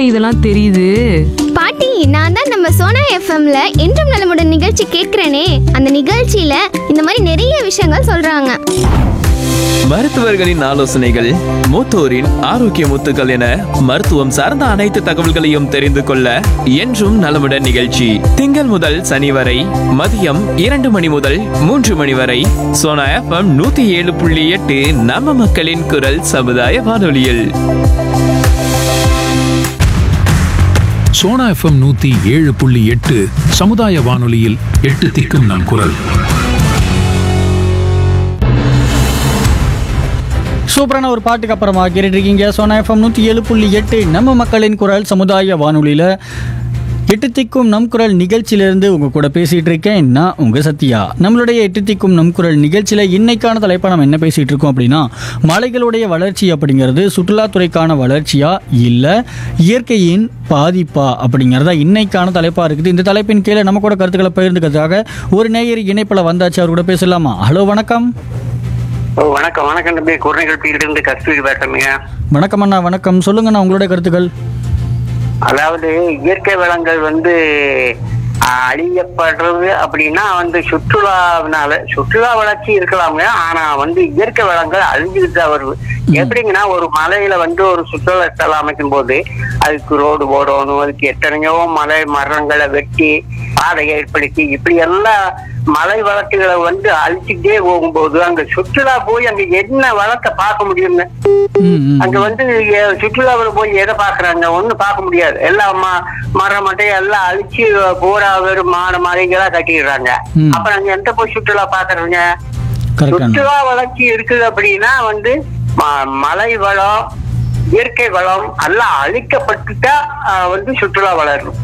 இதெல்லாம் தெரியுது பாட்டி நான் தான் நம்ம சோனா எஃப்எம்ல என்றும் நலமுடன் நிகழ்ச்சி கேட்கிறேனே அந்த நிகழ்ச்சியில இந்த மாதிரி நிறைய விஷயங்கள் சொல்றாங்க மருத்துவர்களின் ஆலோசனைகள் மூத்தோரின் ஆரோக்கிய முத்துக்கள் என மருத்துவம் சார்ந்த அனைத்து தகவல்களையும் தெரிந்து கொள்ள என்றும் நலமுடன் நிகழ்ச்சி திங்கள் முதல் சனி வரை மதியம் இரண்டு மணி முதல் மூன்று மணி வரை சோனா எஃப்எம் நூத்தி ஏழு புள்ளி எட்டு நம்ம மக்களின் குரல் சமுதாய வானொலியில் சோனா எஃப்எம் நூத்தி ஏழு புள்ளி எட்டு சமுதாய வானொலியில் எட்டு திக்கும் நம் குரல் சூப்பரான ஒரு பாட்டுக்கு அப்புறமா கேட்டுட்டு இருக்கீங்க சோனா எஃப்எம் நூற்றி ஏழு புள்ளி எட்டு நம்ம மக்களின் குரல் சமுதாய வானொலியில் எட்டு திக்கும் நம் குரல் நிகழ்ச்சியிலிருந்து உங்கள் கூட பேசிகிட்டு இருக்கேன் நான் உங்கள் சத்யா நம்மளுடைய எட்டு திக்கும் நம் குரல் நிகழ்ச்சியில் இன்னைக்கான தலைப்பை நம்ம என்ன பேசிகிட்டு இருக்கோம் அப்படின்னா மலைகளுடைய வளர்ச்சி அப்படிங்கிறது சுற்றுலாத்துறைக்கான வளர்ச்சியா இல்லை இயற்கையின் பாதிப்பா அப்படிங்கிறதா இன்னைக்கான தலைப்பாக இருக்குது இந்த தலைப்பின் கீழே நம்ம கூட கருத்துக்களை பகிர்ந்துக்கிறதுக்காக ஒரு நேயர் இணைப்பில் வந்தாச்சு அவர் கூட பேசலாமா ஹலோ வணக்கம் ஓ வணக்கம் வணக்கம் தம்பி குறைகள் பீரிலிருந்து கஸ்தூரி பேசுறேங்க வணக்கம் அண்ணா வணக்கம் சொல்லுங்கண்ணா உங்களுடைய கருத்துக்கள் அதாவது இயற்கை வளங்கள் வந்து ஆஹ், அழியப்படுறது அப்படின்னா வந்து சுற்றுலாவினால சுற்றுலா வளர்ச்சி இருக்கலாங்க ஆனா வந்து இயற்கை வளங்கள் அழிஞ்சுக்கிட்டு தான் வருது எப்படிங்கன்னா ஒரு மலையில வந்து ஒரு சுற்றுலா ஸ்தலம் அமைக்கும் போது அதுக்கு ரோடு போடணும் அதுக்கு எத்தனையோ மலை மரங்களை வெட்டி பாதை ஏற்படுத்தி இப்படி எல்லாம் மலை வளர்ச்சிகளை வந்து அழிச்சுக்கிட்டே போகும்போது அங்க சுற்றுலா போய் அங்க என்ன வளத்தை பார்க்க முடியும்னு ம், ம். அங்க வந்து எ- சுற்றுலாவில் போய் எதை பாக்குறாங்க ஒண்ணும் பார்க்க முடியாது எல்லாம் ம- மரம் மட்டை எல்லாம் அழிச்சு பூரா வெறும் மாடு மலைகளா கட்டிடுறாங்க ம். அப்ப அங்க எந்த போய் சுற்றுலா பாக்குறீங்க கரெக்ட் அண்ணா சுற்றுலா வளர்ச்சி இருக்குது அப்படின்னா வந்து ம- மலை வளம் இயற்கை வளம் எல்லாம் அழிக்கப்பட்டுட்டா அஹ், வந்து சுற்றுலா வளரும்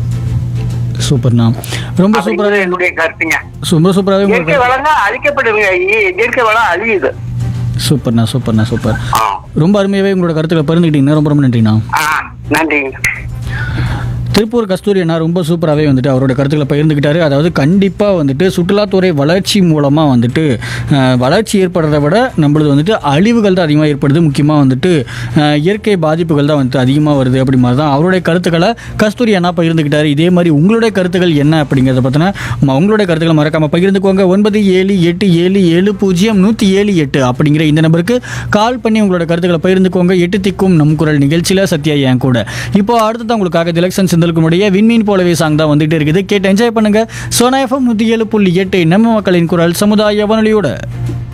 சூப்பர்ண்ணா ரொம்ப அப்படிங்கிறது சூப்பராகவே என்னுடைய கருத்துங்க ரொம்ப சூப்பராகவே இயற்கை உங்களுக்கு வளங்கள் அழிக்கப்படுதுங்க இ- இயற்கை வளம் அழியுது சூப்பர்ண்ணா சூப்பர்ண்ணா சூப்பர் ஆ. ரொம்ப அருமையாகவே உங்களோட கருத்துக்களை பகிர்ந்துக்கிட்டீங்க ரொம்ப ரொம்ப நன்றிண்ணா ஆ நன்றிங்க திருப்பூர் கஸ்தூரி அண்ணா ரொம்ப சூப்பராகவே வந்துட்டு அவரோட கருத்துக்களை பகிர்ந்துக்கிட்டாரு அதாவது கண்டிப்பாக வந்துட்டு சுற்றுலாத்துறை வளர்ச்சி மூலமாக வந்துட்டு அஹ், வளர்ச்சி ஏற்படுறதை விட நம்மளது வந்துட்டு அழிவுகள் தான் அதிகமாக ஏற்படுது முக்கியமாக வந்துட்டு அஹ், இயற்கை பாதிப்புகள் தான் வந்துட்டு அதிகமாக வருது அப்படி மாதிரி தான் அவருடைய கருத்துக்களை கஸ்தூரி அண்ணா பகிர்ந்துக்கிட்டாரு இதே மாதிரி உங்களுடைய கருத்துக்கள் என்ன அப்படிங்கிறத பற்றின உங்களுடைய கருத்துக்களை மறக்காமல் பகிர்ந்துக்கோங்க ஒன்பது ஏழு எட்டு ஏழு ஏழு பூஜ்ஜியம் நூற்றி ஏழு எட்டு அப்படிங்கிற இந்த நம்பருக்கு கால் பண்ணி உங்களோட கருத்துக்களை பகிர்ந்துக்கோங்க எட்டு திக்கும் நம் குரல் நிகழ்ச்சியில் சத்யா என் கூட இப்போ அடுத்தது உங்களுக்காக திலக்ஷன் செந்தில்குமுடைய விண்மீன் போலவே சாங் தான் வந்துட்டு இருக்குது கேட்டு என்ஜாய் பண்ணுங்க சோனா எஃப்எம் நூற்றி ஏழு புள்ளி எட்டு நம்ம மக்களின் குரல் சமுதாய வானொலியோட